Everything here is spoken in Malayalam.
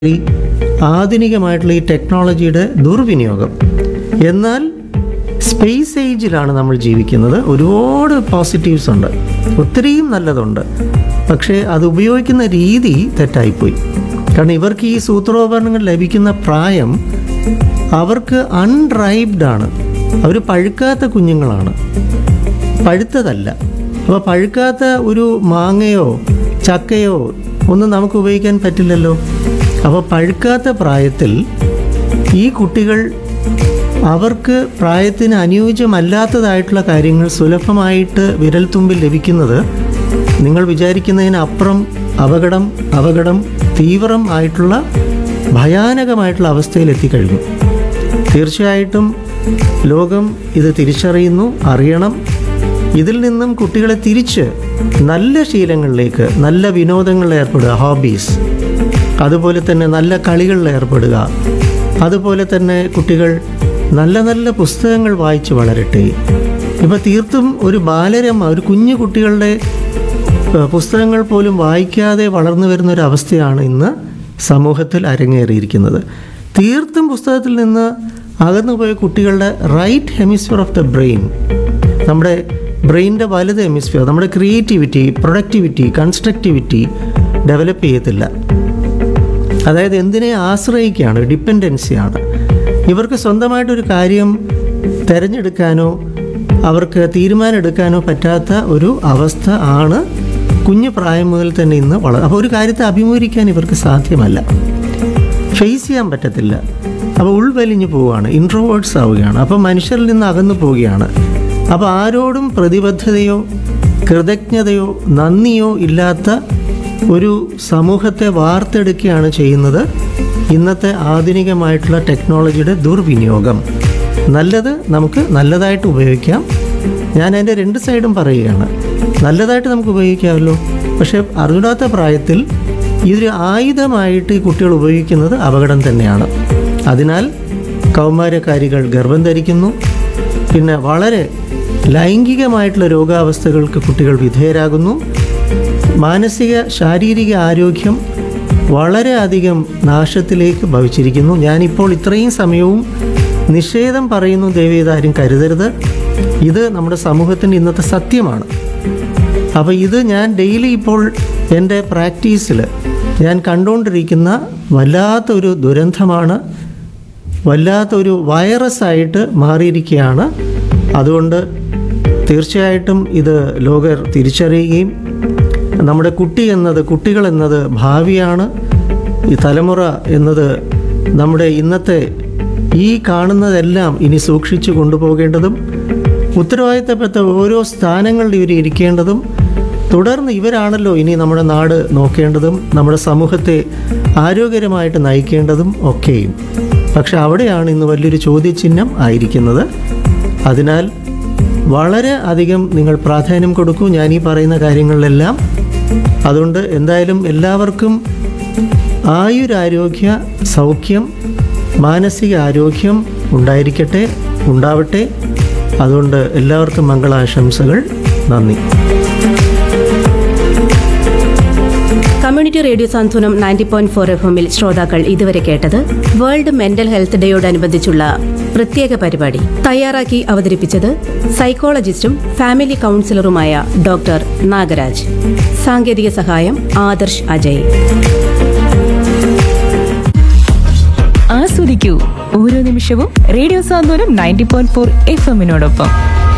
ഈ ആധുനികമായിട്ടുള്ള ഈ ടെക്നോളജിയുടെ ദുർവിനിയോഗം എന്നാൽ സ്പേസ് ഏജിലാണ് നമ്മൾ ജീവിക്കുന്നത് ഒരുപാട് പോസിറ്റീവ്സ് ഉണ്ട് ഒത്തിരിയും നല്ലതുണ്ട് പക്ഷേ അത് ഉപയോഗിക്കുന്ന രീതി തെറ്റായിപ്പോയി കാരണം ഇവർക്ക് ഈ സൂത്രോപകരണങ്ങൾ ലഭിക്കുന്ന പ്രായം അവർക്ക് അൺറൈബ്ഡ് ആണ് അവർ പഴുക്കാത്ത കുഞ്ഞുങ്ങളാണ് പഴുത്തതല്ല അപ്പോൾ പഴുക്കാത്ത ഒരു മാങ്ങയോ ചക്കയോ ഒന്നും നമുക്ക് ഉപയോഗിക്കാൻ പറ്റില്ലല്ലോ അപ്പോൾ പഴുക്കാത്ത പ്രായത്തിൽ ഈ കുട്ടികൾ അവർക്ക് പ്രായത്തിന് അനുയോജ്യമല്ലാത്തതായിട്ടുള്ള കാര്യങ്ങൾ സുലഭമായിട്ട് വിരൽത്തുമ്പിൽ ലഭിക്കുന്നത് നിങ്ങൾ വിചാരിക്കുന്നതിനപ്പുറം അപകടം അപകടം തീവ്രം ആയിട്ടുള്ള ഭയാനകമായിട്ടുള്ള അവസ്ഥയിൽ എത്തിക്കഴിഞ്ഞു തീർച്ചയായിട്ടും ലോകം ഇത് തിരിച്ചറിയുന്നു അറിയണം ഇതിൽ നിന്നും കുട്ടികളെ തിരിച്ച് നല്ല ശീലങ്ങളിലേക്ക് നല്ല വിനോദങ്ങളിൽ ഏർപ്പെടുക ഹോബീസ് അതുപോലെ തന്നെ നല്ല കളികളിൽ ഏർപ്പെടുക അതുപോലെ തന്നെ കുട്ടികൾ നല്ല നല്ല പുസ്തകങ്ങൾ വായിച്ച് വളരട്ടെ ഇപ്പോൾ തീർത്തും ഒരു ബാലരമ ഒരു കുഞ്ഞു കുട്ടികളുടെ ഏഹ്, പുസ്തകങ്ങൾ പോലും വായിക്കാതെ വളർന്നു വരുന്ന ഒരു അവസ്ഥയാണ് ഇന്ന് സമൂഹത്തിൽ അരങ്ങേറിയിരിക്കുന്നത് തീർത്തും പുസ്തകത്തിൽ നിന്ന് അകന്നുപോയ കുട്ടികളുടെ right hemisphere of the brain നമ്മുടെ ബ്രെയിനിൻ്റെ വലുത് ഹെമിസ്ഫിയർ നമ്മുടെ ക്രിയേറ്റിവിറ്റി പ്രൊഡക്ടിവിറ്റി കൺസ്ട്രക്റ്റിവിറ്റി ഡെവലപ്പ് ചെയ്യത്തില്ല അതായത് എന്തിനെ ആശ്രയിക്കുകയാണ് ഡിപ്പെൻഡൻസിയാണ് ഇവർക്ക് സ്വന്തമായിട്ടൊരു കാര്യം തിരഞ്ഞെടുക്കാനോ അവർക്ക് തീരുമാനമെടുക്കാനോ പറ്റാത്ത ഒരു അവസ്ഥ ആണ് കുഞ്ഞു പ്രായം മുതൽ തന്നെ ഇന്ന് വള അപ്പോൾ ഒരു കാര്യത്തെ അഭിമുഖീകരിക്കാൻ ഇവർക്ക് സാധ്യമല്ല ഫേസ് ചെയ്യാൻ പറ്റത്തില്ല അപ്പോൾ ഉൾവലിഞ്ഞു പോവുകയാണ് ഇൻട്രോവേർട്സ് ആവുകയാണ് അപ്പോൾ മനുഷ്യരിൽ നിന്ന് അകന്നു പോവുകയാണ് അപ്പോൾ ആരോടും പ്രതിബദ്ധതയോ കൃതജ്ഞതയോ നന്ദിയോ ഇല്ലാത്ത ഒരു സമൂഹത്തെ വാർത്തെടുക്കുകയാണ് ചെയ്യുന്നത് ഇന്നത്തെ ആധുനികമായിട്ടുള്ള ടെക്നോളജിയുടെ ദുർവിനിയോഗം നല്ലത് നമുക്ക് നല്ലതായിട്ട് ഉപയോഗിക്കാം ഞാൻ അതിൻ്റെ രണ്ട് സൈഡും പറയുകയാണ് നല്ലതായിട്ട് നമുക്ക് ഉപയോഗിക്കാമല്ലോ പക്ഷേ അറിവിടാത്ത പ്രായത്തിൽ ഇതൊരു ആയുധമായിട്ട് ഈ കുട്ടികൾ ഉപയോഗിക്കുന്നത് അപകടം തന്നെയാണ് അതിനാൽ കൗമാരക്കാരികൾ ഗർഭം ധരിക്കുന്നു പിന്നെ വളരെ ലൈംഗികമായിട്ടുള്ള രോഗാവസ്ഥകൾക്ക് കുട്ടികൾ വിധേയരാകുന്നു മാനസിക ശാരീരിക ആരോഗ്യം വളരെയധികം നാശത്തിലേക്ക് ഭവിച്ചിരിക്കുന്നു ഞാനിപ്പോൾ ഇത്രയും സമയവും നിഷേധം പറയുന്നു ദയവേത് ആരും കരുതരുത് ഇത് നമ്മുടെ സമൂഹത്തിൻ്റെ ഇന്നത്തെ സത്യമാണ് അപ്പോൾ ഇത് ഞാൻ ഡെയിലി ഇപ്പോൾ എൻ്റെ പ്രാക്ടീസിൽ ഞാൻ കണ്ടുകൊണ്ടിരിക്കുന്ന വല്ലാത്തൊരു ദുരന്തമാണ് വല്ലാത്തൊരു വൈറസായിട്ട് മാറിയിരിക്കുകയാണ് അതുകൊണ്ട് തീർച്ചയായിട്ടും ഇത് ലോകർ തിരിച്ചറിയുകയും നമ്മുടെ കുട്ടി എന്നത് കുട്ടികൾ എന്നത് ഭാവിയാണ് ഈ തലമുറ എന്നത് നമ്മുടെ ഇന്നത്തെ ഈ കാണുന്നതെല്ലാം ഇനി സൂക്ഷിച്ചു കൊണ്ടുപോകേണ്ടതും ഉത്തരവാദിത്തപ്പെട്ട ഓരോ സ്ഥാനങ്ങളിൽ ഇവർ ഇരിക്കേണ്ടതും തുടർന്ന് ഇവരാണല്ലോ ഇനി നമ്മുടെ നാട് നോക്കേണ്ടതും നമ്മുടെ സമൂഹത്തെ ആരോഗ്യകരമായിട്ട് നയിക്കേണ്ടതും ഒക്കെയും പക്ഷെ അവിടെയാണ് ഇന്ന് വലിയൊരു ചോദ്യചിഹ്നം ആയിരിക്കുന്നത് അതിനാൽ വളരെ അധികം നിങ്ങൾ പ്രാധാന്യം കൊടുക്കൂ ഞാൻ ഈ പറയുന്ന കാര്യങ്ങളിലെല്ലാം അതുകൊണ്ട് എന്തായാലും എല്ലാവർക്കും ആയുരാരോഗ്യ സൗഖ്യം മാനസിക ആരോഗ്യം ഉണ്ടായിരിക്കട്ടെ ഉണ്ടാവട്ടെ അതുകൊണ്ട് എല്ലാവർക്കും മംഗളാശംസകൾ നന്ദി community radio Santhwanam ninety point four F എമ്മിൽ ശ്രോതാക്കൾ ഇതുവരെ കേട്ടത് വേൾഡ് മെന്റൽ ഹെൽത്ത് ഡേയോടനുബന്ധിച്ചുള്ള പ്രത്യേക പരിപാടി തയ്യാറാക്കി അവതരിപ്പിച്ചത് സൈക്കോളജിസ്റ്റും ഫാമിലി കൗൺസിലറുമായ ഡോക്ടർ നാഗരാജ് സാങ്കേതിക സഹായം ആദർശ് അജയ് ആസ്വദിക്കൂ ഓരോ നിമിഷവും radio Santhwanam ninety point four F എമ്മിനോടൊപ്പം